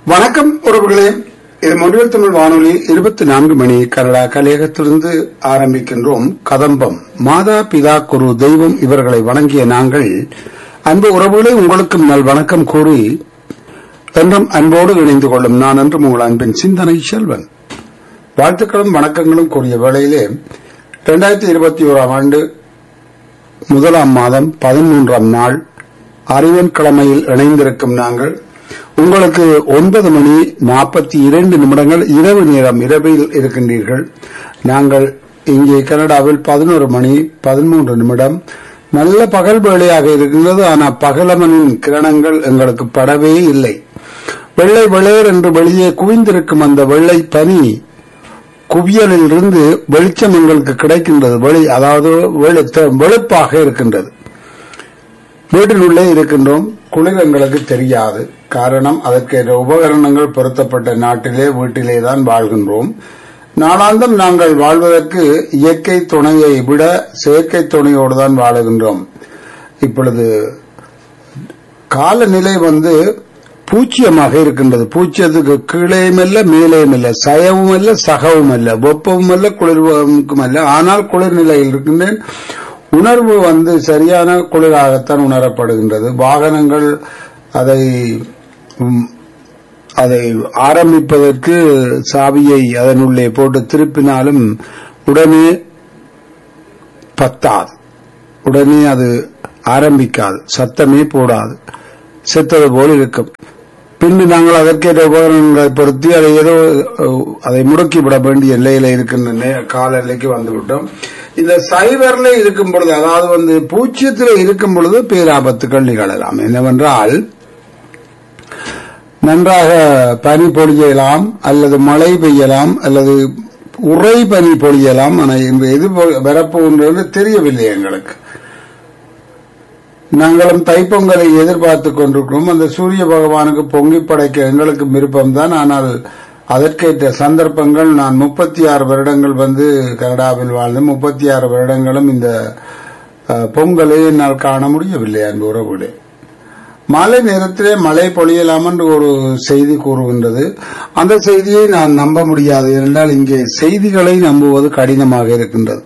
வணக்கம் உறவுகளே இது மொழியல் தமிழ் வானொலி இருபத்தி நான்கு மணி கனடா கலையகத்திலிருந்து ஆரம்பிக்கின்றோம் கதம்பம் மாதா பிதா குரு தெய்வம் இவர்களை வணங்கிய நாங்கள் அன்பு உறவுகளே உங்களுக்கும் நல் வணக்கம் கூறி என்றும் அன்போடு இணைந்து கொள்ளும் நான் என்றும் உங்கள் அன்பின் சிந்தனை செல்வன் வாழ்த்துக்களும் வணக்கங்களும் கூறிய வேளையிலே இரண்டாயிரத்தி இருபத்தி ஓராம் ஆண்டு முதலாம் மாதம் பதிமூன்றாம் நாள் அறிவன் கிழமையில் இணைந்திருக்கும் நாங்கள் உங்களுக்கு ஒன்பது மணி நாற்பத்தி இரண்டு நிமிடங்கள் இரவு நேரம் இரவில் இருக்கின்றீர்கள் நாங்கள் இங்கே கனடாவில் பதினோரு மணி பதிமூன்று நிமிடம் நல்ல பகல் வேளையாக இருக்கின்றது ஆனால் பகலமனின் கிரணங்கள் எங்களுக்கு படவே இல்லை வெள்ளை வெளையர் என்று வெளியே குவிந்திருக்கும் அந்த வெள்ளை பனி குவியலில் இருந்து வெளிச்சம் எங்களுக்கு கிடைக்கின்றது வெளி அதாவது வெளுத்த- வெளுப்பாக இருக்கின்றது வீட்டில் உள்ளே இருக்கின்றோம் குளிர் எங்களுக்கு தெரியாது காரணம் அதற்கு உபகரணங்கள் பொருத்தப்பட்ட நாட்டிலே வீட்டிலே தான் வாழ்கின்றோம் நாளாந்தம் நாங்கள் வாழ்வதற்கு இயற்கை துணையை விட செயற்கை துணையோடு தான் வாழுகின்றோம் இப்பொழுது காலநிலை வந்து பூச்சியமாக இருக்கின்றது பூச்சியத்துக்கு கீழேயும் இல்ல மேலேயும் இல்ல சயவும் இல்ல சகவும் அல்ல வெப்பமும் அல்ல குளிர்வும் அல்ல ஆனால் குளிர் நிலையில் இருக்கின்றேன் உணர்வு வந்து சரியான குளிராகத்தான் உணரப்படுகின்றது வாகனங்கள் அதை ம், அதை ஆரம்பிப்பதற்கு சாவியை அதனுள்ளே போட்டு திருப்பினாலும் உடனே பத்தாது உடனே அது ஆரம்பிக்காது சத்தமே போடாது செத்தது போல் இருக்கும் பின்பு நாங்கள் அதற்கேற்ற உபகரணங்களை பொருத்தி அதை ஏதோ அஹ், அதை முடக்கி விட வேண்டிய எல்லையில இருக்கின்ற நே- கால எல்லைக்கு வந்துவிட்டோம் இந்த சைபர்ல இருக்கும் பொழுது அதாவது வந்து பூச்சியத்தில் இருக்கும் பொழுது பேராபத்துக்கள் நிகழலாம் என்னவென்றால் நன்றாக பனி பொழியலாம் அல்லது மழை பெய்யலாம் அல்லது உறை பனி பொழியலாம் ஆனால் இன்று எது பொ- வரப்போகின்றது தெரியவில்லை எங்களுக்கு நாங்களும் தைப்பொங்கலை எதிர்பார்த்து கொண்டிருக்கிறோம் அந்த சூரிய பகவானுக்கு பொங்கி படைக்க எங்களுக்கு விருப்பம்தான் ஆனால் அதற்கேற்ற சந்தர்ப்பங்கள் நான் முப்பத்தி ஆறு வருடங்கள் வந்து கனடாவில் வாழ்ந்து முப்பத்தி ஆறு வருடங்களும் இந்த அஹ், பொங்கலை என்னால் காண முடியவில்லை அன்பு உறவுகளே மாலை நேரத்திலே மழை பொழியலாம் என்று ஒரு செய்தி கூறுகின்றது அந்த செய்தியை நான் நம்ப முடியாது என்றால் இங்கே செய்திகளை நம்புவது கடினமாக இருக்கின்றது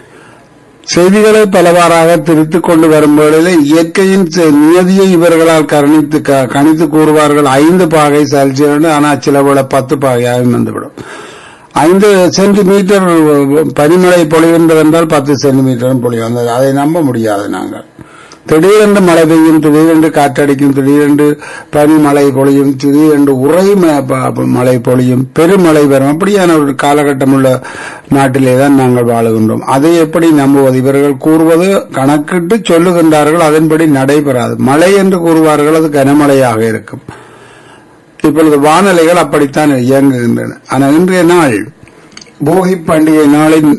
செய்திகளை பலவாறாக திருத்திக் கொண்டு வரும் வேளையில் இயற்கையின் செ- நியதியை இவர்களால் கணித்து க- கணித்து கூறுவார்கள் ஐந்து பாகை செல்சியஸ் ஆனால் சில வேளை பத்து பாகையாக வந்துவிடும் ஐந்து சென்டிமீட்டர் பனிமழை பொழிகின்றது என்றால் பத்து சென்டிமீட்டரும் பொழியும் அந்த- அதை நம்ப முடியாது நாங்கள் திடீரென்று மழை பெய்யும் திடீரென்று காற்றடிக்கும் திடீரென்று பனிமழை பொழியும் திடீரென்று உறை ம- ப- மழை பொழியும் பெருமழை வரும் அப்படியான ஒரு காலகட்டம் உள்ள நாட்டிலே தான் நாங்கள் வாழுகின்றோம் அதை எப்படி நம்புவது இவர்கள் கூறுவது கணக்கிட்டு சொல்லுகின்றார்கள் அதன்படி நடைபெறாது மழை என்று கூறுவார்கள் அது கனமழையாக இருக்கும் இப்பொழுது வானிலைகள் அப்படித்தான் இயங்குகின்றன ஆனால் இன்றைய நாள் போகி பண்டிகை நாளின்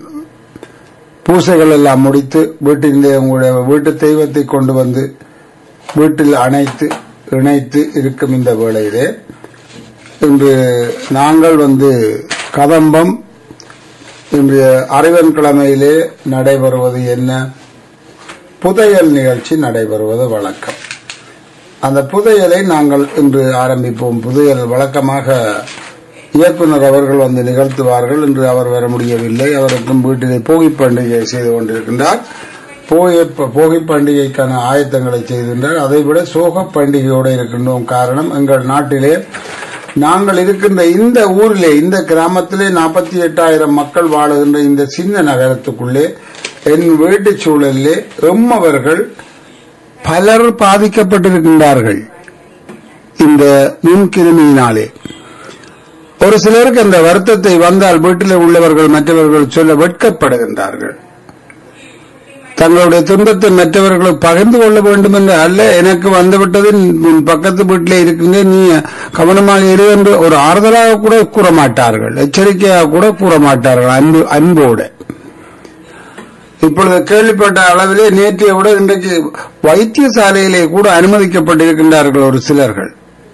பூசைகள் எல்லாம் முடித்து வீட்டிலே உங்களுடைய வீட்டு தெய்வத்தை கொண்டு வந்து வீட்டில் அணைத்து இணைத்து இருக்கும் இந்த வேளையிலே இன்று நாங்கள் வந்து கதம்பம் இன்றைய அறிவன் கிழமையிலே நடைபெறுவது என்ன புதையல் நிகழ்ச்சி நடைபெறுவது வழக்கம் அந்த புதையலை நாங்கள் இன்று ஆரம்பிப்போம் புதையல் வழக்கமாக இயக்குனர் அவர்கள் வந்து நிகழ்த்துவார்கள் இன்று அவர் வர முடியவில்லை அவருக்கும் வீட்டிலே போகி பண்டிகை செய்து கொண்டிருக்கின்றார் போகி போகி பண்டிகைக்கான ஆயத்தங்களை செய்கின்றார் அதைவிட சோக பண்டிகையோடு இருக்கின்றோம் காரணம் எங்கள் நாட்டிலே நாங்கள் இருக்கின்ற இந்த ஊரிலே இந்த கிராமத்திலே நாற்பத்தி எட்டாயிரம் மக்கள் வாழுகின்ற இந்த சின்ன நகரத்துக்குள்ளே என் வீட்டுச் சூழலிலே எம்மவர்கள் பலர் பாதிக்கப்பட்டிருக்கின்றார்கள் இந்த நுண்கிருமியினாலே ஒரு சிலருக்கு அந்த வருத்தத்தை வந்தால் வீட்டில் உள்ளவர்கள் மற்றவர்கள் சொல்ல வெட்கப்படுகின்றார்கள் தங்களுடைய துன்பத்தை மற்றவர்களுக்கு பகிர்ந்து கொள்ள வேண்டும் என்று அல்ல எனக்கு வந்துவிட்டது உன் பக்கத்து வீட்டிலே இருக்கின்ற நீ கவனமாக இரு என்று ஒரு ஆறுதலாக கூட கூற மாட்டார்கள் எச்சரிக்கையாக கூட கூற மாட்டார்கள் அன்பு அன்போடு இப்பொழுது கேள்விப்பட்ட அளவிலே நேற்றைய விட இன்றைக்கு வைத்தியசாலையிலே கூட அனுமதிக்கப்பட்டிருக்கின்றார்கள் ஒரு சிலர்கள்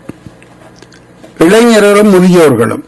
இளைஞர்களும் முதியோர்களும்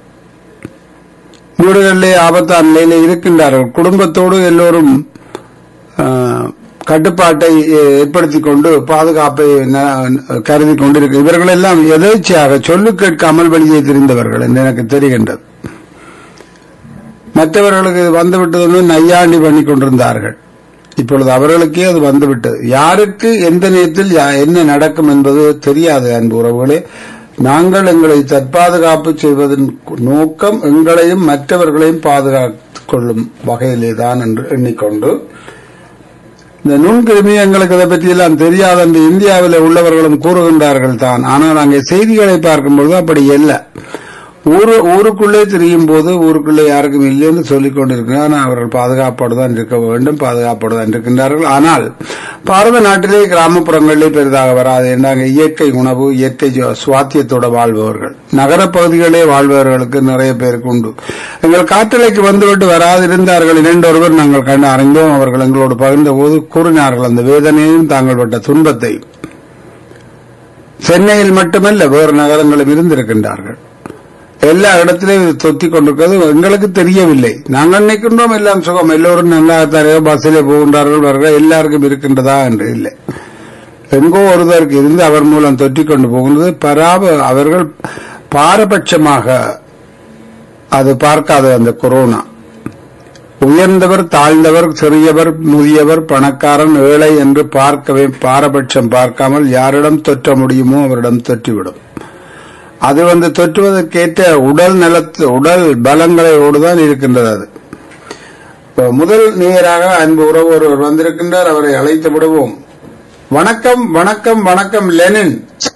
வீடுகளிலே ஆபத்தான நிலையிலே இருக்கின்றார்கள் குடும்பத்தோடு எல்லோரும் ஆ, கட்டுப்பாட்டை எ- ஏற்படுத்திக் கொண்டு பாதுகாப்பை ந- கருதி கொண்டிருக்க இவர்கள் எல்லாம் எதேச்சையாக சொல்லு கேட்காமல் வெளியே தெரிந்தவர்கள் என்று எனக்கு தெரிகின்றது மற்றவர்களுக்கு இது வந்துவிட்டது நையாண்டி பண்ணி கொண்டிருந்தார்கள் இப்பொழுது அவர்களுக்கே அது வந்துவிட்டது யாருக்கு எந்த நேரத்தில் யா- என்ன நடக்கும் என்பது தெரியாது அன்பு உறவுகளே நாங்கள் எங்களை தற்பாதுகாப்பு செய்வதன் நோக்கம் எங்களையும் மற்றவர்களையும் பாதுகாத்துக் கொள்ளும் வகையிலே தான் என்று எண்ணிக்கொண்டு இந்த நுண்கிருமி எங்களுக்கு இதை பற்றி எல்லாம் தெரியாது என்று இந்தியாவில் உள்ளவர்களும் கூறுகின்றார்கள் தான் ஆனால் அங்கே செய்திகளை பார்க்கும்போது அப்படி இல்லை ஊரு ஊருக்குள்ளே திரியும் போது ஊருக்குள்ளே யாருக்கும் இல்லைன்னு சொல்லிக் கொண்டிருக்கிறார் ஆனால் அவர்கள் பாதுகாப்போடு தான் இருக்க வேண்டும் பாதுகாப்போடு தான் இருக்கின்றார்கள் ஆனால் பாரத நாட்டிலே கிராமப்புறங்களிலே பெரிதாக வராது என்றாங்க இயற்கை உணவு இயற்கை ஜு- சுவாத்தியத்தோட வாழ்பவர்கள் நகரப் பகுதிகளே வாழ்பவர்களுக்கு நிறைய பேருக்கு உண்டு எங்கள் காற்றலைக்கு வந்துவிட்டு வராது இருந்தார்கள் இரண்டொருவர் நாங்கள் கண்டு அறிந்தோம் அவர்கள் எங்களோடு பகிர்ந்த போது கூறினார்கள் அந்த வேதனையும் தாங்கள் பட்ட துன்பத்தையும் சென்னையில் மட்டுமல்ல வேறு நகரங்களும் இருந்திருக்கின்றார்கள் எல்லா இடத்திலும் இது தொத்திக் கொண்டிருக்கிறது எங்களுக்கு தெரியவில்லை நாங்கள் நினைக்கின்றோம் எல்லாம் சுகம் எல்லோரும் நல்லா தரையோ பஸ்ஸிலே போகின்றார்கள் வருகிறார் எல்லாருக்கும் இருக்கின்றதா என்று இல்லை எங்கோ ஒருவருக்கு இருந்து அவர் மூலம் தொற்றிக் கொண்டு போகின்றது பராப அவர்கள் பாரபட்சமாக அது பார்க்காத அந்த கொரோனா உயர்ந்தவர் தாழ்ந்தவர் சிறியவர் முதியவர் பணக்காரன் ஏழை என்று பார்க்கவே பாரபட்சம் பார்க்காமல் யாரிடம் தொற்ற முடியுமோ அவரிடம் தொற்றிவிடும் அது வந்து தொற்றுவதற்கேற்ற உடல் நலத்து உடல் பலங்களோடு தான் இருக்கின்றது அது இப்ப முதல் நேராக அன்பு உறவு ஒருவர் வந்திருக்கின்றார் அவரை அழைத்து விடுவோம் வணக்கம் வணக்கம் வணக்கம் லெனின்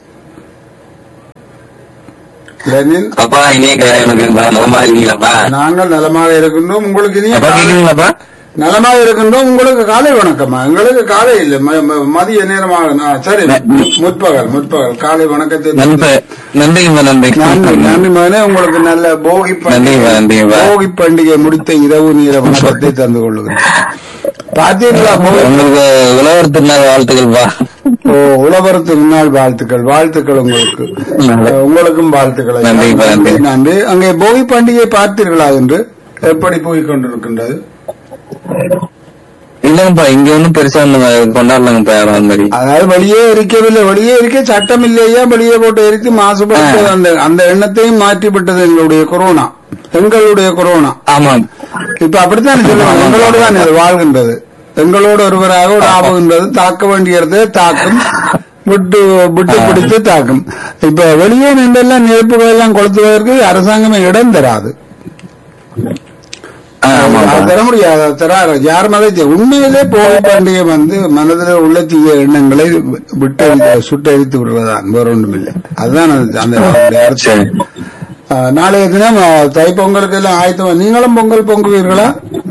லெனின் அப்பா இனிய எனக்கு நலமா இருக்கீங்களாப்பா நாங்கள் நலமாக இருக்கின்றோம் உங்களுக்கு இனிய அப்பா காலை- கேக்குதுங்களாப்பா நலமாக இருக்கின்றோம் உங்களுக்கு காலை வணக்கமா எங்களுக்கு காலை இல்லை ம- ம- மதிய நேரமாக ஆ, சரி முற்பகல் முற்பகல் காலை வணக்கத்தை நன்றி நன்றிங்கப்பா நன்றி நன்றி நன்றி மகனே உங்களுக்கு நல்ல போகி பண்டிகை நன்றிங்க, நன்றிங்க. போகி பண்டிகை முடித்த இரவு நேர வணக்கத்தை தந்து கொள்ளுகிறேன் பார்த்தீங்களா போகி உங்களுக்கு உழவர் திருநாள் வாழ்த்துக்கள்ப்பா ஓ உழவர் திருநாள் வாழ்த்துக்கள் வாழ்த்துக்கள் உங்களுக்கு நல்ல. அஹ், உங்களுக்கும் வாழ்த்துக்கள் ஐயா. நன்றி, நன்றி. நன்றி அங்கே போகி பண்டிகை பார்த்தீர்களா என்று எப்படி போய் கொண்டிருக்கின்றது இல்லங்கப்பா இங்க ஒண்ணும் பெருசா ஒண்ணும் கொண்டாடலங்கப்பா யாரும் அந்த மாதிரி அதாவது வெளியே எரிக்கவில்லை வெளியே எரிக்க சட்டம் இல்லையா வெளியே போட்டு எரித்து மாசுபடுத்த ஆ. அந்த அந்த எண்ணத்தையும் மாற்றி விட்டது எங்களுடைய கொரோனா எங்களுடைய கொரோனா ஆமா இப்ப அப்படித்தான் சொல்லுவாங்க எங்களோடு தான் இது வாழ்கின்றது எங்களோடு ஒருவராக ஒரு ஆபுகின்றது தாக்க வேண்டிய இடத்தை தாக்கும் விட்டு விட்டு பிடித்து தாக்கும் இப்ப வெளியே நின்றெல்லாம் நெருப்புகள் எல்லாம் கொளுத்துவதற்கு அரசாங்கமே இடம் தராது ஆ, ஆமாப்பா அது தர முடியாது அது தராது யார் மதத்தை உண்மையிலே போகி பண்டிகை வந்து மனதில் உள்ள தீய எண்ணங்களை விட்டு சுட்டெரித்து விடுவதுதான் வேற ஒன்றும் இல்லை அதுதான் அது- அந்த அதனுடைய அர்த்தம் சரி ஆ, நாளைய தினம் ஆ, தைப்பொங்கலுக்கு எல்லாம் ஆயத்தம் நீங்களும் பொங்கல் பொங்குவீர்களா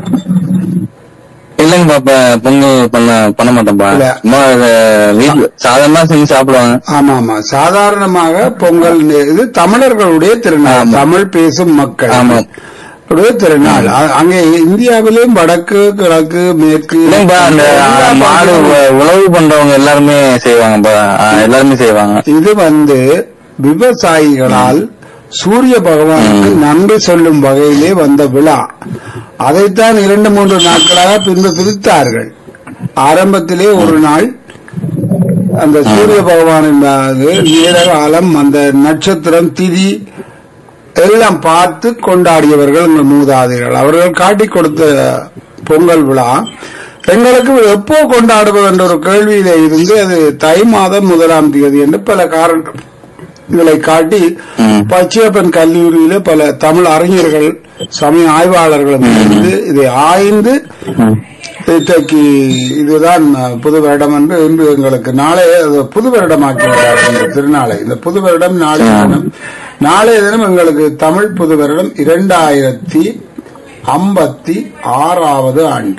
இல்லங்க பாப்பா பொங்கல் பண்ண பண்ண மாட்டோம்ப்பா இல்ல. சும்மா இது வீட்டுல சாதாரணமா செஞ்சு சாப்பிடுவாங்க ஆமா ஆமா சாதாரணமாக பொங்கல் நே- இது தமிழர்களுடைய திருநாள் ஆமா. தமிழ் பேசும் மக்கள் ஆமா. உடைய திருநாள் அ- அங்கே இந்தியாவிலும் வடக்கு கிழக்கு மேற்கு இல்லங்கப்பா அந்த எல்லா மாடு பகுதிகளும் உ- உழவு பண்றவங்க எல்லாருமே செய்வாங்கப்பா ஆ, எல்லாருமே செய்வாங்க இது வந்து விவசாயிகளால் சூரிய பகவானுக்கு நன்றி சொல்லும் வகையிலே வந்த விழா அதைத்தான் இரண்டு மூன்று நாட்களாக பின்பு பிரித்தார்கள் ஆரம்பத்திலே ஒரு நாள் அந்த சூரிய பகவானின் நீரகாலம் அந்த நட்சத்திரம் திதி எல்லாம் பார்த்து கொண்டாடியவர்கள் எங்கள் மூதாதைகள் அவர்கள் காட்டிக் கொடுத்த பொங்கல் விழா எங்களுக்கு எப்போ கொண்டாடுவது என்ற ஒரு கேள்வியிலே இருந்து அது தை மாதம் முதலாம் தேதி என்று பல காரணங்களை காட்டி ம். பச்சையப்பன் கல்லூரியில பல தமிழ் அறிஞர்கள் சமய ஆய்வாளர்களும் இருந்து இதை ஆய்ந்து இன்றைக்கு இதுதான் புது வருடம் என்று இன்று எங்களுக்கு நாளை அது புது வருடமாக்கி விட்டார்கள் இந்த திருநாளை இந்த புது வருடம் நாளைய தினம் நாளைய தினம் எங்களுக்கு தமிழ் புது வருடம் இரண்டாயிரத்தி ஐம்பத்தி ஆறாவது ஆண்டு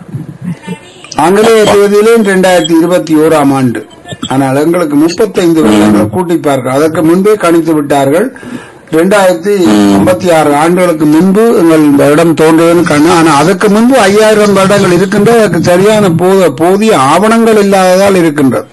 ஆங்கிலேய தேதியிலும் இரண்டாயிரத்தி இருபத்தி ஓராம் ஆண்டு ஆனால் எங்களுக்கு முப்பத்தைந்து வருடங்கள் கூட்டி பார்க்க அதற்கு முன்பே கணித்து விட்டார்கள் இரண்டாயிரத்தி ஐம்பத்தி ஆறு ஆண்டுகளுக்கு முன்பு எங்கள் இந்த இடம் தோன்றுவதுன்னு கண்ணு ஆனால் அதற்கு முன்பு ஐயாயிரம் வருடங்கள் இருக்கின்றது அதற்கு சரியான போத- போதிய ஆவணங்கள் இல்லாததால் இருக்கின்றது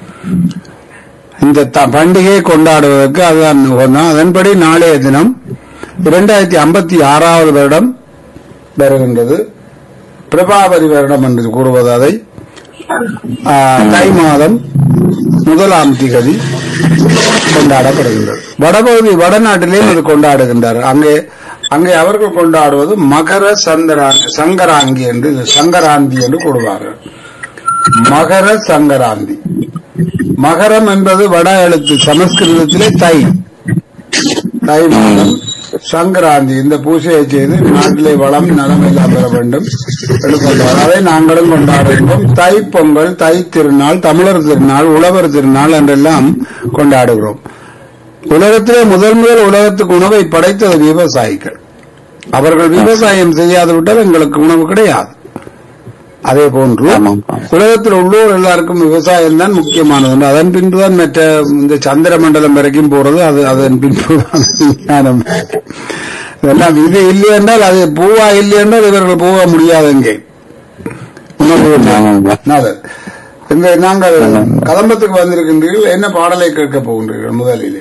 இந்த த- பண்டிகையை கொண்டாடுவதற்கு அதுதான் ஒண்ணு. அதன்படி நாளைய தினம் இரண்டாயிரத்தி ஐம்பத்தி ஆறாவது வருடம் வருகின்றது பிரபாவரி வருடம் என்று கூறுவது அதை ஆ, தை மாதம் முதலாம் திகதி கொண்டாடப்படுகின்றது வடபகுதி வடநாட்டிலேயும் இது கொண்டாடுகின்றார் அங்கே அங்கே அவர்கள் கொண்டாடுவது மகர சந்திராங்கி சங்கராங்கி என்று இது சங்கராந்தி என்று கூடுவார்கள் மகர சங்கராந்தி மகரம் என்பது வட எழுத்து சமஸ்கிருதத்திலே தை தை மாதம் சங்கராந்தி இந்த பூஜையை செய்து நாட்டிலே வளம் நலம் எல்லாம் பெற வேண்டும் என்று கொண்டாடு அதை நாங்களும் கொண்டாடுகிறோம் தை பொங்கல் தை திருநாள் தமிழர் திருநாள் உழவர் திருநாள் என்றெல்லாம் கொண்டாடுகிறோம் உலகத்திலே முதல் முதல் உலகத்துக்கு உணவை படைத்தது விவசாயிகள் அவர்கள் விவசாயம் செய்யாது விட்டால் எங்களுக்கு உணவு கிடையாது அதே போன்று ஆமாம். உலகத்தில் உள்ளோர் எல்லாருக்கும் விவசாயம் தான் முக்கியமானது அதன் பின்புதான் மற்ற இந்த சந்திர மண்டலம் வரைக்கும் போறது அது அதன் பின்புதான் விஞ்ஞானம் இதெல்லாம் இது இல்லை என்றால் அது பூவா இல்லை என்றால் இவர்கள் போக முடியாது எங்கே உணவு ஆமாம்பா. நல்லது இந்த நாங்கள் கதம்பத்துக்கு வந்திருக்கின்றீர்கள் என்ன பாடலை கேட்க போகின்றீர்கள் முதலில்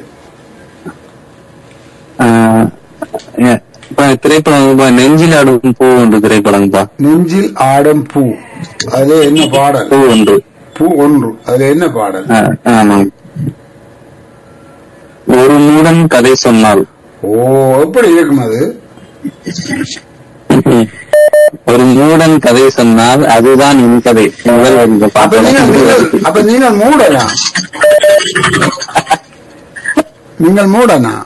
ஆஹ் ஏ- இப்ப திரைப்படம் இப்ப நெஞ்சில் ஆடும் பூ ஒன்று திரைப்படம்ப்பா நெஞ்சில் ஆடும் பூ அதுல என்ன பாடல் பூ ஒன்று பூ ஒன்று அதுல என்ன பாடல் ஆஹ் ஆமாம் ஒரு மூடன் கதை சொன்னால் ஓ எப்படி இருக்கும் அது ஒரு மூடன் கதை சொன்னால் அதுதான் என் கதை முதல் இந்த அப்ப நீங்கள் நீங்கள் பாட்டு அப்ப நீங்கள் மூடனா நீங்கள் மூடனா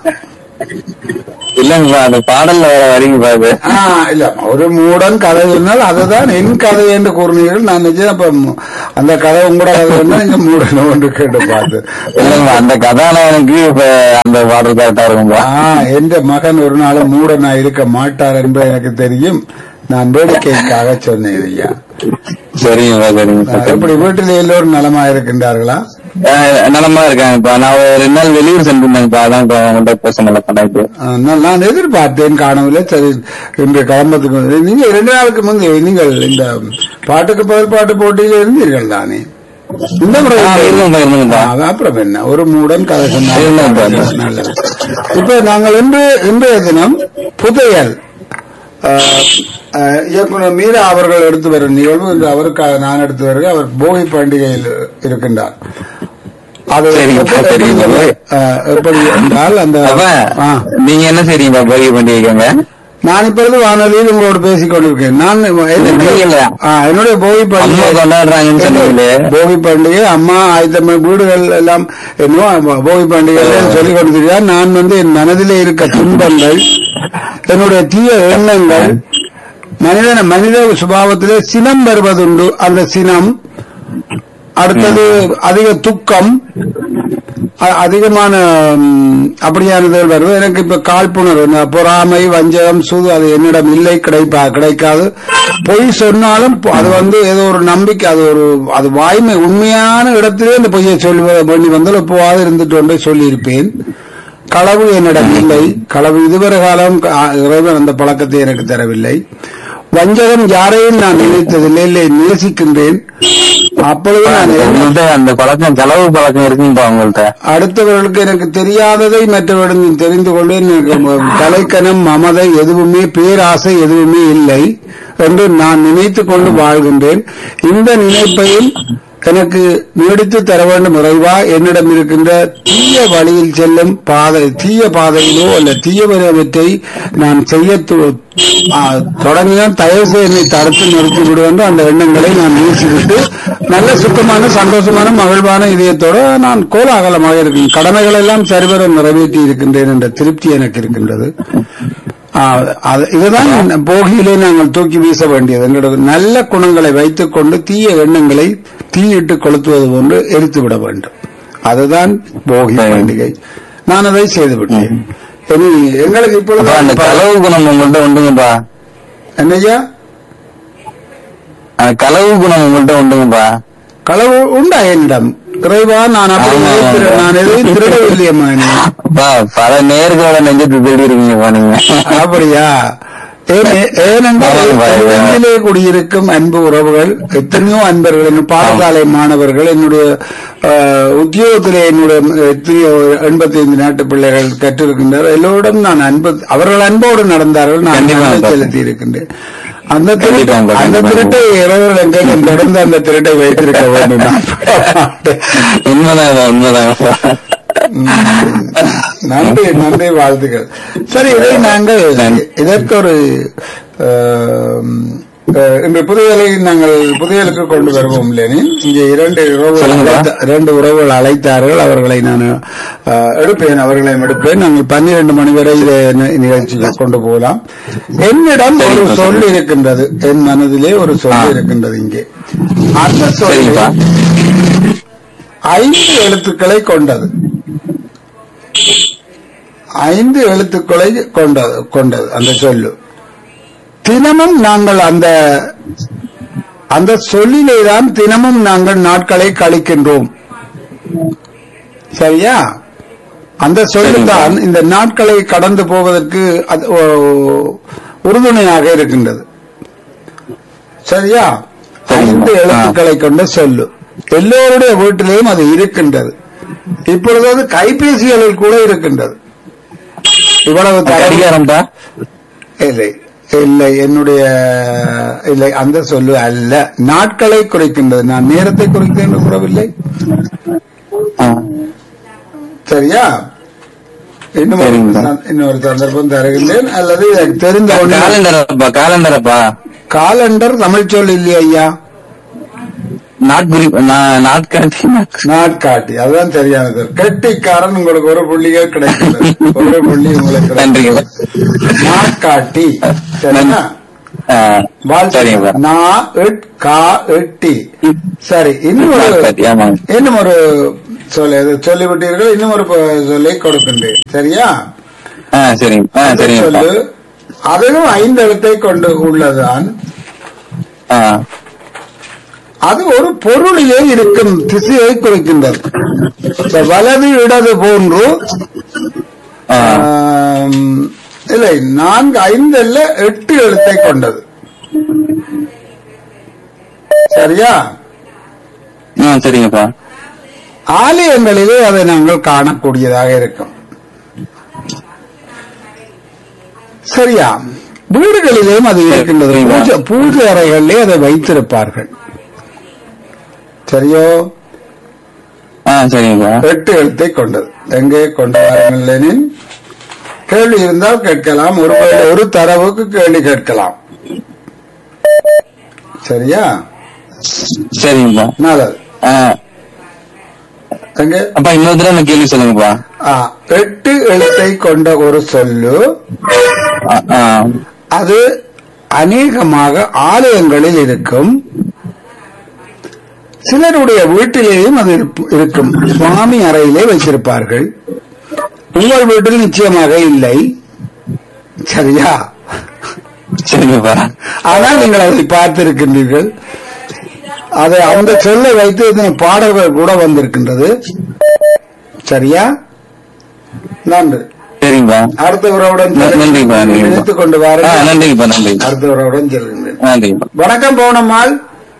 இல்லங்கப்பா அந்த பாடல்ல வர வரீங்க பாரு ஆ, இல்ல ஒரு மூடன் கதை சொன்னால் அதுதான் என் கதை என்று கூறினீர்கள் நான் நிச்சயம் அப்ப மு- அந்த கதை உங்களோட கதை சொன்னா நீங்க மூடன் ஒன்று கேட்டு பார்த்து இல்லங்க அந்த கதாநாயகனுக்கு இப்ப அந்த பாடல் கரெக்டா இருக்கும்பா ஆ எந்த மகன் ஒரு நாள் மூடனா இருக்க மாட்டார் என்பது எனக்கு தெரியும் நான் வேடிக்கைக்காக சொன்னேன் ஐயா சரிங்கப்பா சரிங்கப்பா எப்படி வீட்டில் எல்லோரும் நலமா இருக்கின்றார்களா ஆஹ் நலமா இருக்காங்கப்பா நான் ஒரு ரெண்டு நாள் வெளியூர் சென்றிருந்தேன்ப்பா அதான் இப்ப உங்கள்கிட்ட பேச முடியல பண்ணாச்சு ஆ, நான் நான் எதிர்பார்த்தேன் காணவில்லை சரி இன்று கிளம்பத்துக்கு வந்து- நீங்க இரண்டு நாளுக்கு முந்தைய நீங்கள் இந்த பாட்டுக்கு பதில் பாட்டு போட்டியில் இருந்தீர்கள் தானே இந்த முறை ஆ, இருந்தேன்ப்பா, இருந்தேன்ப்பா. ஆ, அப்புறம் என்ன ஒரு மூடன் கதை இருந்தேன்ப்பா. சொன்னாங்க நல்லது இப்ப நாங்கள் இன்று இன்றைய தினம் புதையல் ஆ, ஆ, இயக்குனர் மீரா அவர்கள் எடுத்து வரும் நிகழ்வு இன்று அவருக்காக நான் எடுத்து வருகிறேன் அவர் போகி பண்டிகையில் இருக்கின்றார் அது சரிங்கப்பா, எப்படி- சரிங்கப்பா. ஆ, எப்படி என்றால் அந்த அப்ப ஆ. நீங்க என்ன செய்றீங்க போகி பண்டிகைங்க நான் இப்பொழுது வானொலியில் உங்களோட பேசிக் கொண்டிருக்கேன் நான் எனக்கு- நீங்க இல்ல. ஆ, என்னுடைய போகி அம்மா பண்டிகை கொண்டாடுறாங்கன்னு சொன்னீங்களே போகி பண்டிகை அம்மா ஆயத்தம் வீடுகள் எல்லாம் என்னவோ போகி பண்டிகை சொல்லிக் கொண்டிருக்கிறார் நான் வந்து என் மனதிலே இருக்க துன்பங்கள் என்னுடைய தீய எண்ணங்கள் மனிதன மனித சுபாவத்திலே சினம் வருவதுண்டு அந்த சினம் அடுத்தது அதிக துக்கம் அ- அதிகமான ம், அப்படியானதுகள் வருது எனக்கு இப்ப காழ்ப்புணர்வு இந்த பொறாமை வஞ்சகம் சூது அது என்னிடம் இல்லை கிடைப்பா கிடைக்காது பொய் சொன்னாலும் பொ- அது வந்து ஏதோ ஒரு நம்பிக்கை அது ஒரு அது வாய்மை உண்மையான இடத்திலே இந்த பொய்யை சொல்ல வேண்டி வந்தால் எப்போவாது இருந்துட்டு ஒன்றை சொல்லியிருப்பேன் களவு என்னிடம் இல்லை களவு இதுவரை காலம் க- இறைவன் அந்த பழக்கத்தை எனக்கு தரவில்லை வஞ்சகம் யாரையும் நான் நினைத்ததில்லை இல்லை நேசிக்கின்றேன் அப்பொழுது நான் உங்கள்ட்ட அந்த பழக்கம் செலவு பழக்கம் இருக்குங்கப்பா உங்கள்ட்ட அடுத்தவர்களுக்கு எனக்கு தெரியாததை மற்றவரிடம் தெரிந்து கொள்வேன் எனக்கு ம- தலைக்கணம் மமதை எதுவுமே பேராசை எதுவுமே இல்லை என்று நான் நினைத்துக் கொண்டு வாழ்கின்றேன் இந்த நினைப்பையும் எனக்கு நீடித்து தர வேண்டும் இறைவா என்னிடம் இருக்கின்ற தீய வழியில் செல்லும் பாதை தீய பாதையிலோ அல்ல தீயவற்றை நான் செய்ய து- ஆ, தொடங்கினால் தயவு செய்து என்னை தடுத்து நிறுத்தி விடுவேன் அந்த எண்ணங்களை நான் வீசிவிட்டு நல்ல சுத்தமான சந்தோஷமான மகிழ்வான இதயத்தோட நான் கோலாகலமாக இருக்கேன் கடமைகள் எல்லாம் சரிவர நிறைவேற்றி இருக்கின்றேன் என்ற திருப்தி எனக்கு இருக்கின்றது ஆ, அது- இதுதான் போகியிலே நாங்கள் தூக்கி வீச வேண்டியது எங்களோட நல்ல குணங்களை வைத்துக் கொண்டு தீய எண்ணங்களை தீயிட்டு கொளுத்துவது போன்று எரித்து விட வேண்டும் அதுதான் போகி சரி. பண்டிகை நான் அதை செய்து விட்டேன் இனி எங்களுக்கு அப்பா, அந்த இப்பொழுது களவு குணம் உங்கள்ட்ட உண்டுங்கப்பா என்னய்யா அந்த களவு குணம் உங்கள்ட்ட உண்டுங்கப்பா களவு உண்டா என்னிடம் இறைவா நான் அப்படி ஆமா, ஆமா. நினைக்கிறேன். நான் எதையும் திருடவில்லையம்மா நீ அப்பா, பல நேர்களோட நெஞ்சத்தை தேடி இருக்கீங்கப்பா நீங்க அப்படியா ஏன்- ஏனென்றால் ஆமா, ஆமா. நெஞ்சிலே குடியிருக்கும் அன்பு உறவுகள் எத்தனையோ அன்பர்கள் என் பாடசாலை மாணவர்கள் என்னுடைய அஹ், உத்தியோகத்திலே என்னுடைய எத்தனையோ எண்பத்தி ஐந்து நாட்டு பிள்ளைகள் கற்றிருக்கின்றனர் எல்லோரிடம் நான் அன்பு அவர்கள் அன்போடு நடந்தார்கள் நான் கண்டிப்பா, அன்பை அப்பா. செலுத்தி இருக்கின்றேன் அந்த திருட்டு கண்டிப்பா, அந்த கண்டிப்பா. திருட்டை இறைவன் எங்கேயும் தொடர்ந்து அந்த திருட்டை வைத்திருக்க வேண்டும் நான் சொல்ல மாட்டேன். உண்மைதான் உண்மைதாங்கப்பா உம். நன்றி நன்றி வாழ்த்துக்கள் சரி இதை நாங்கள் இதற்கு ஒரு ஆம், அஹ், இன்று புதையலை நாங்கள் புதையலுக்கு கொண்டு வருவோம் இல்லைனில் இங்கே இரண்டு உறவுகள் சொல்லுங்க. அழைத்த- இரண்டு உறவுகள் அழைத்தார்கள் அவர்களை நான் அஹ், எடுப்பேன் அவர்களையும் எடுப்பேன் நாங்கள் பன்னிரண்டு மணி வரை இதை நி- நிகழ்ச்சிக்கு கொண்டு போகலாம் என்னிடம் ஒரு சரிங்க. சொல் இருக்கின்றது என் மனதிலே ஒரு சொல் ஆ. இருக்கின்றது இங்கே அந்த சொல் சரிங்கப்பா ஐந்து எழுத்துக்களை கொண்டது ஐந்து எழுத்துக்களை கொண்டது கொண்டது அந்த சொல்லு தினமும் நாங்கள் அந்த அந்த சொல்லிலே தான் தினமும் நாங்கள் நாட்களை கழிக்கின்றோம் சரியா அந்த சொல்லுதான் இந்த நாட்களை கடந்து போவதற்கு அது, ஓ, உறுதுணையாக இருக்கின்றது சரியா சரிங்க. ஐந்து எழுத்துக்களை கொண்ட சொல்லு எல்லோருடைய வீட்டிலேயும் அது இருக்கின்றது இப்பொழுது அது கைபேசிகளில் கூட இருக்கின்றது இவ்வளவு தரவு கடிகாரம்ப்பா இல்லை இல்லை என்னுடைய இல்லை அந்த சொல்லு அல்ல நாட்களை குறைக்கின்றது நான் நேரத்தை குறைக்க என்று கூறவில்லை ஆ. சரியா இன்னும் ஒரு- சரிங்க. நான் இன்னொரு சந்தர்ப்பம் தருகின்றேன் அல்லது எனக்கு தெரிந்த ஒன்று காலண்டரப்பா காலண்டரப்பா காலண்டர் தமிழ் சொல் இல்லையா ஐயா நாட்குறி நா- நாட்காட்டி நாட்காட்டி அதுதான் சரியானது கெட்டிக்காரன் உங்களுக்கு ஒரு புள்ளிகள் கிடைக்கிறது ஒரு புள்ளி உங்களுக்கு நன்றிங்க. கிடைக்கிறது. நாட்காட்டி சரியா ஆ, சரிங்கப்பா வாழ்த்து. நா இட் கா இட்டி சரி இன்னும் ஒரு நாட்காட்டி, ஆமாங்க இன்னும் ஒரு சொல்ல இது சொல்லிவிட்டீர்கள் இன்னும் ஒரு ப- சொல்லை கொடுக்கின்றேன் சரியா ஆ சரிங்க ஆ அந்த சரிங்கப்பா சொல்லு அதுவும் ஐந்து எழுத்தை கொண்டு உள்ளதுதான் ஆ அது ஒரு பொருளிலே இருக்கும் திசையை குறிக்கின்றது இந்த வலது இடது போன்று ஆ ஆம், இல்லை நான்கு ஐந்து அல்ல எட்டு எழுத்தை கொண்டது சரியா ஆ சரிங்கப்பா ஆலயங்களிலே அதை நாங்கள் காணக்கூடியதாக இருக்கும் சரியா வீடுகளிலேயும் அது இருக்கின்றது பூஜை பூஜை அறைகளிலே அதை வைத்திருப்பார்கள் சரியோ ஆ சரிங்கப்பா எட்டு எழுத்தை கொண்டது எங்கே கொண்டு வாருங்கள் லெனின் கேள்வி இருந்தால் கேட்கலாம் ஒரு ஒரு தரவுக்கு கேள்வி கேட்கலாம் சரியா சரிங்கப்பா நல்லது ஆ எங்கே அப்பா இன்னொரு தடவை நான் கேள்வி சொல்லுங்கப்பா ஆ, எட்டு எழுத்தை கொண்ட ஒரு சொல்லு ஆ, ஆ அது அநேகமாக ஆலயங்களில் இருக்கும் சிலருடைய வீட்டிலேயும் அது இருப்பு- இருக்கும் சுவாமி அறையிலே வைத்திருப்பார்கள் உங்கள் வீட்டில் நிச்சயமாக இல்லை சரியா சரிங்கப்பா ஆனால் நீங்கள் அதை பார்த்திருக்கின்றீர்கள் அதை அந்த சொல்லை வைத்து இதனை பாடல்கள் கூட வந்திருக்கின்றது சரியா நன்று சரிங்கப்பா அடுத்த உறவுடன் ந- நன்றிப்பா நன்றிப்பா இணைத்துக் கொண்டு ஆ வாருங்கள் நன்றிங்கப்பா நன்றிங்க அடுத்த உறவுடன் செல்கின்றேன் நன்றிங்கப்பா வணக்கம் பவுனம்மாள்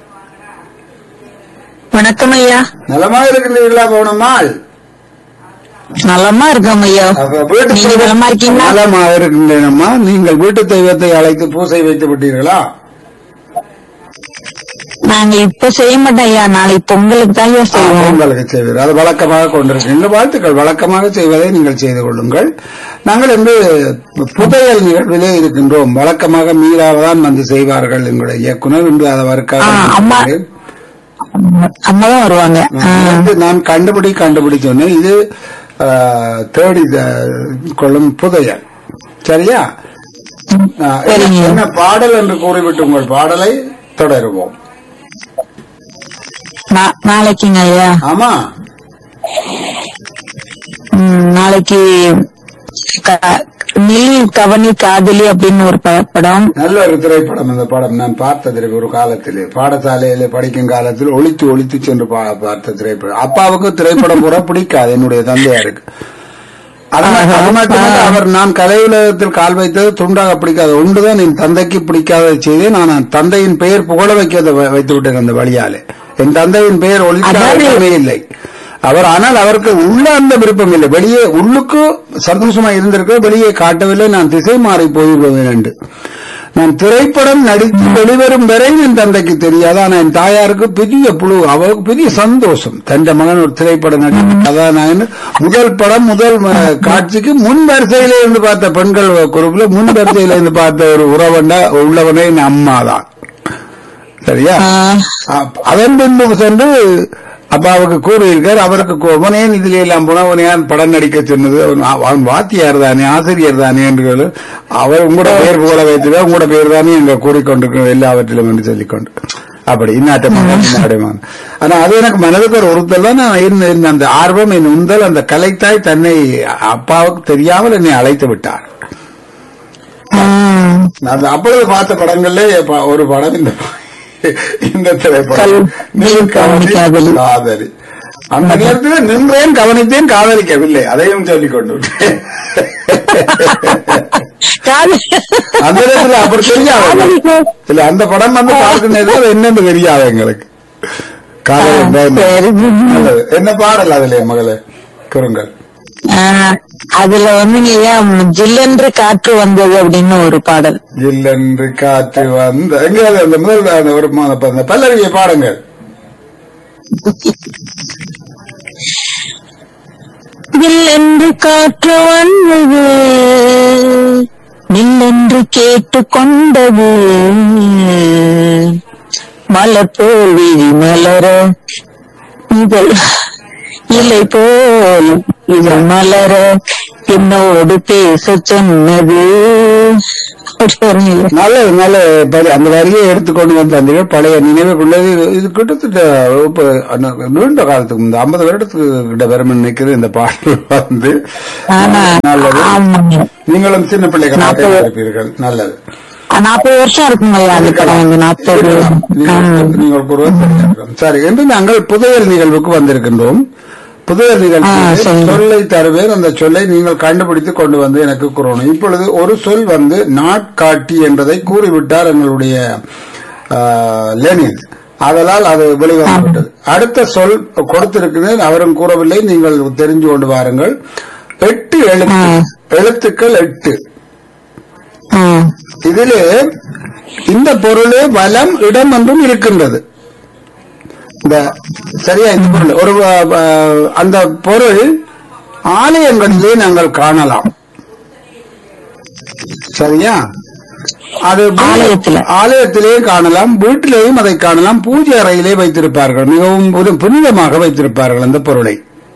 வணக்கம் ஐயா நலமா இருக்கின்றீர்களா பவுனம்மாள் நலமா இருக்கோம் ஐயா அப்ப வீட்டு நீங்க தெய்வம் நலமா இருக்கீங்களா நலமா இருக்கின்றேனம்மா நீங்கள் வீட்டு தெய்வத்தை அழைத்து பூசை வைத்து விட்டீர்களா நாங்க இப்ப செய்ய மாட்டோம் ஐயா நாளைக்கு பொங்கலுக்கு தான் ஐயா செய்வோம் உங்களுக்கு செய்வீர்கள் அது வழக்கமாக கொண்டிருக்கீங்க வாழ்த்துக்கள் வழக்கமாக செய்வதை நீங்கள் செய்து கொள்ளுங்கள் நாங்கள் வந்து புதையல் நிகழ்விலே இருக்கின்றோம் வழக்கமாக மீறாவதான் வந்து செய்வார்கள் எங்களுடைய இயக்குனர் இன்று அதை ஆ, அம்மா. வறுக்காக அம்மா தான் வருவாங்க ஆ. வந்து நான் கண்டுபிடி கண்டுபிடி சொன்னேன் இது ஆ, தேடி த- கொள்ளும் புதையல் சரியா ஆ, சரிங்க. என்ன பாடல் என்று கூறிவிட்டு உங்கள் பாடலை தொடருவோம் நா- நாளைக்குங்க ஐயா ஆமா ம், நாளைக்கு க- நில் கவனி காதலி அப்படின்னு ஒரு ப- படம் நல்ல ஒரு திரைப்படம் அந்த படம் நான் பார்த்தது ஒரு காலத்திலே பாடசாலையிலே படிக்கும் காலத்தில் ஒளித்து ஒளித்து சென்று பா- பார்த்த திரைப்படம் அப்பாவுக்கு திரைப்படம் கூட பிடிக்காது என்னுடைய தந்தையாருக்கு அது ம- அது மட்டுமல்ல அவர் நான் கலையுலகத்தில் கால் வைத்தது துண்டாக பிடிக்காது ஒன்றுதான் என் தந்தைக்கு பிடிக்காத செய்தேன் நான் தந்தையின் பெயர் புகழ வைக்க வைத்து விட்டேன் அந்த வழியாலே என் தந்தையின் பெயர் அதாவது- ஒளிக்காகவே இல்லை அவர் ஆனால் அவருக்கு உள்ள அந்த விருப்பம் இல்லை வெளியே உள்ளுக்கு சந்தோஷமா இருந்திருக்க வெளியே காட்டவில்லை நான் திசை மாறி போய்விடுவேன் என்று நான் திரைப்படம் நடித்து வெளிவரும் வரை என் தந்தைக்கு தெரியாது ஆனா என் தாயாருக்கு பெரிய புழு அவருக்கு பெரிய சந்தோஷம் தன் மகன் ஒரு திரைப்படம் நடித்து கதாநாயகன் முதல் படம் முதல் ம- காட்சிக்கு முன் வரிசையில இருந்து பார்த்த பெண்கள் குரூப்ல முன் வரிசையில இருந்து பார்த்த ஒரு உறவண்டா உள்ளவனே என் அம்மா தான் சரியா ஆஹ், அப்- அதன் பின்பு சென்று அப்பாவுக்கு கூறியிருக்கார் அவருக்கு கோபனே இதுல எல்லாம் போனா உன்னை ஏன் படம் நடிக்க சொன்னது அவன் அவ- அவன் வாத்தியார் தானே ஆசிரியர் தானே என்று கேளு. அவர் உங்களோட பெயர் போல வைத்துக்க உங்களோட பேர் தானே எங்க கூறிக்கொண்டிருக்கிறோம் எல்லாவற்றிலும் என்று சொல்லிக்கொண்டு அப்படி இன்னாட்ட மகன் இன்னாட்ட மகன் ஆனா அது எனக்கு மனதுக்கு ஒரு உறுத்தல் தான் நான் இருந்த- இருந்த அந்த ஆர்வம் என் உந்தல் அந்த கலைத்தாய் தன்னை அப்பாவுக்கு தெரியாமல் என்னை அழைத்து விட்டார் ஆஹ், நான் அப்பொழுது பார்த்த படங்கள்ல ப- ஒரு படம் இந்த இந்த திரைப்படம் கல்- நீர் கவனிக்காதலி. காதலி அந்த நேரத்தில் நின்றேன் கவனித்தேன் காதலிக்கவில்லை அதையும் சொல்லிக் கொண்டு விட்டேன். காதல் அந்த நேரத்தில் அப்படி தெரியாது காதலிக்க- இல்ல அந்த படம் வந்து பார்க்கும் நேரத்தில் அது என்னன்னு தெரியாது எங்களுக்கு காதல் என்றால் என்ன? சரி. நல்லது. என்ன பாடல் அதுல மகளே குறுங்கள் ஆஹ், அதுல வந்து ஏன் ஜில்லென்று காற்று வந்தது அப்படின்னு ஒரு பாடல் இல்லென்று காற்று வந்த எங்கேயாவது அந்த முதல் அந்த ஒரு ம- அந்த பல்லவியை பாடுங்கள் ஜில்லென்று காற்று வந்தது நில்லென்று கேட்டு கொண்டது மலர் போல் விழி மலர இதழ் இலை போல் இதழ் மலர என்னோடு பேச சொன்னது அப்படி வருங்க. நல்லது நல்ல படி- அந்த வரியை எடுத்துக்கொண்டு வந்து அந்த பழைய நினைவுக்குள்ளது இது- இது கிட்டத்தட்ட இப்ப அண்ணா- நீண்ட காலத்துக்கு இந்த ஐம்பது வருடத்துக்கு கிட்ட வரும் நினைக்கிறது இந்த பாட்டு வந்து ஆனா நல்லது ஆமாங்க நீங்களும் சின்ன பிள்ளைகளாக நாற்பது. இருப்பீர்கள் நல்லது நாற்பது வருஷம் இருக்குங்கய்யா அந்த படம் வந்து நாற்பது நீங்கள் நீங்கள் கூறுவது சரியாகும். சரி என்று நாங்கள் புதையல் நிகழ்வுக்கு வந்திருக்கின்றோம் புதையல் ஆ, நிகழ்ச்சி சரி. சொல்லை தருவேன் அந்த சொல்லை நீங்கள் கண்டுபிடித்து கொண்டு வந்து எனக்கு கூறணும் இப்பொழுது ஒரு சொல் வந்து நாட்காட்டி என்பதை கூறிவிட்டார் எங்களுடைய ஆ, லெனின் அதனால் அது வெளிவந்துவிட்டது அடுத்த சொல் கொடுத்திருக்கிறேன் அவரும் கூறவில்லை நீங்கள் தெரிஞ்சு கொண்டு வாருங்கள் எட்டு எழுத்து ஆ. எழுத்துக்கள் எட்டு ம். இதிலே இந்த பொருளே வலம் இடம் என்றும் இருக்கின்றது இந்த சரியா இந்த பொருள் ஒரு அஹ், அஹ், அந்த பொருள் ஆலயங்களிலே நாங்கள் காணலாம் சரியா அது வீ- ஆலயத்துல. ஆலயத்திலே காணலாம் வீட்டிலேயும் அதை காணலாம் பூஜை அறையிலே வைத்திருப்பார்கள் மிகவும் புனி- புனிதமாக வைத்திருப்பார்கள் அந்த பொருளை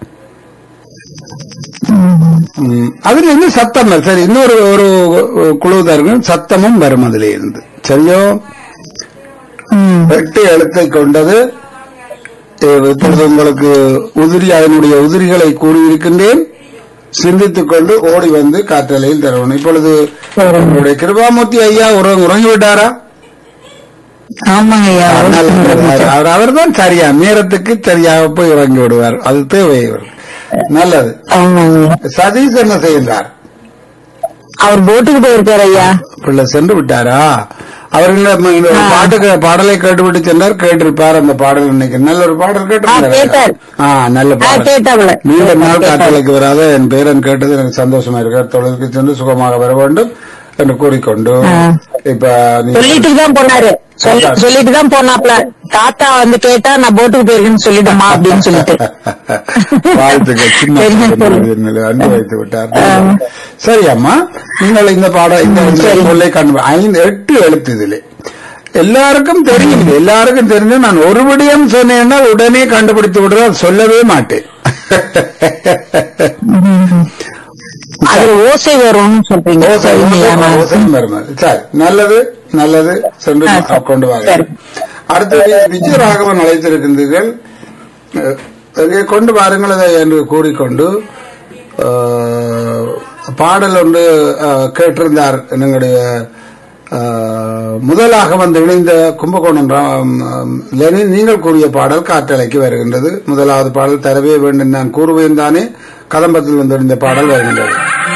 ம், அதுல இருந்து சத்தம் வரும். சரி இன்னொரு ஒரு குழு தருங்க சத்தமும் வரும் அதுல இருந்து சரியோ ம். எட்டு எழுத்தை கொண்டது அஹ், இப்பொழுது உங்களுக்கு உதிரி அதனுடைய உதிரிகளை கூறியிருக்கின்றேன் சிந்தித்துக் கொண்டு ஓடி வந்து காற்றலையில் தரணும் இப்பொழுது சரி. உங்களுடைய கிருபாமூர்த்தி ஐயா உறங்க உறங்கி விட்டாரா ஆமாங்கய்யா அவர் அவர்தான் சரியா நேரத்துக்கு சரியாக போய் உறங்கி விடுவார் அது தேவை இவருக்கு. நல்லது ஆமாங்க சதீஷ் என்ன செய்கின்றார் அவர் போட்டுக்கு போயிருக்காரு ஐயா பிள்ளை சென்று விட்டாரா அவர்கள் நம்ம இந்த ஒரு ஆ. பாட்டுக்கு பாடலை கேட்டுவிட்டு சென்றார் கேட்டிருப்பார் அந்த பாடல் இன்னைக்கு நல்ல ஒரு பாடல் கேட்டார். கேட்டிருந்தார் ஆ நல்ல ஆ, பாடல் கேட்டாப்புல. நீண்ட நாள் கேட்டார். காற்றலைக்கு வராத என் பேரன் கேட்டது எனக்கு சந்தோஷமா இருக்கு தொழிலுக்கு சென்று சுகமாக வர வேண்டும் என்று கூறிக்கொண்டு ஆ. இப்ப நீ சொல்லிட்டு தான் போனாரு சொல்லி- சொல்லிட்டு தான் போனாப்ல தாத்தா வந்து கேட்டா நான் போட்டுக்கு போயிருக்கேன்னு சொல்லிடுமா அப்படின்னு சொல்லிட்டு வாழ்த்துக்கள் சின்ன சரிங்க, சரி. பையன் அன்பு வைத்து விட்டார் ஆ. சரி அம்மா நீங்கள் இந்த பாடம் இந்த ம், சரி. சொல்லை கண்டு ஐந்து எட்டு எழுத்து இதிலே எல்லாருக்கும் தெரியும் இது. எல்லாருக்கும் தெரிஞ்சு நான் ஒரு விடயம் சொன்னேன்னா உடனே கண்டுபிடித்து விடுறேன் சொல்லவே மாட்டேன் அதுல ஓசை வரும்னு சொல்றீங்க ஓசை, சரிங்கய்யா, ஓசை, நான் ஓசை வருமா? சரி நல்லது நல்லது சென்று ஆ, சரி. கொண்டு வாங்க சரி. அடுத்தது விஜயராகவன் அழைத்திருக்கின்றீர்கள் அஹ், அங்கே கொண்டு வாருங்கள் அதை என்று கூறிக்கொண்டு அஹ், பாடல் ஒன்று அஹ், கேட்டிருந்தார் எங்களுடைய அஹ், முதலாக வந்து இணைந்த கும்பகோணம் ராம், அஹ், லெனின் நீங்கள் கூறிய பாடல் காற்றலைக்கு வருகின்றது முதலாவது பாடல் தரவே வேண்டும் நான் கூறுவேன் தானே கதம்பத்தில் வந்து இந்த பாடல் வருகின்றது